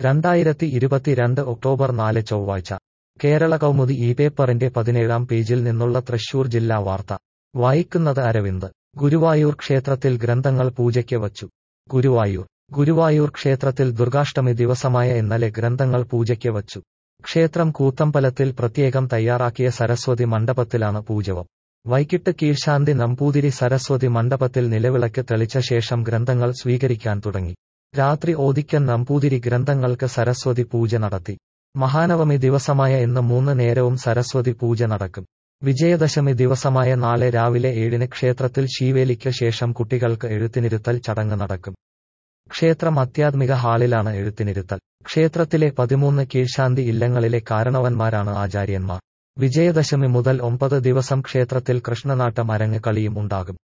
രണ്ടായിരത്തി ഇരുപത്തിരണ്ട് ഒക്ടോബർ നാല് ചൊവ്വാഴ്ച കേരള കൗമുദി ഈ പേപ്പറിന്റെ പതിനേഴാം പേജിൽ നിന്നുള്ള തൃശൂർ ജില്ലാ വാർത്ത വായിക്കുന്നത് അരവിന്ദ് ഗുരുവായൂർ ക്ഷേത്രത്തിൽ ഗ്രന്ഥങ്ങൾ പൂജയ്ക്ക് വച്ചു ഗുരുവായൂർ ഗുരുവായൂർ ക്ഷേത്രത്തിൽ ദുർഗാഷ്ടമി ദിവസമായ ഇന്നലെ ഗ്രന്ഥങ്ങൾ പൂജയ്ക്ക് വച്ചു ക്ഷേത്രം കൂത്തമ്പലത്തിൽ പ്രത്യേകം തയ്യാറാക്കിയ സരസ്വതി മണ്ഡപത്തിലാണ് പൂജവം വൈകിട്ട് കീഴ്ശാന്തി നമ്പൂതിരി സരസ്വതി മണ്ഡപത്തിൽ നിലവിളക്ക് തെളിച്ച ശേഷം ഗ്രന്ഥങ്ങൾ സ്വീകരിക്കാൻ തുടങ്ങി രാത്രി ഓദിക്കൻ നമ്പൂതിരി ഗ്രന്ഥങ്ങൾക്ക് സരസ്വതി പൂജ നടത്തി മഹാനവമി ദിവസമായ ഇന്ന് മൂന്ന് നേരവും സരസ്വതി പൂജ നടക്കും വിജയദശമി ദിവസമായ നാളെ രാവിലെ ഏഴിന് ക്ഷേത്രത്തിൽ ശീവേലിക്ക് ശേഷം കുട്ടികൾക്ക് എഴുത്തിനിരുത്തൽ ചടങ്ങ് നടക്കും ക്ഷേത്രം അത്യാത്മിക ഹാളിലാണ് എഴുത്തിനിരുത്തൽ ക്ഷേത്രത്തിലെ പതിമൂന്ന് കീഴ്ശാന്തി ഇല്ലങ്ങളിലെ കാരണവന്മാരാണ് ആചാര്യന്മാർ വിജയദശമി മുതൽ ഒമ്പത് ദിവസം ക്ഷേത്രത്തിൽ കൃഷ്ണനാട്ടം അരങ്ങ് കളിയും ഉണ്ടാകും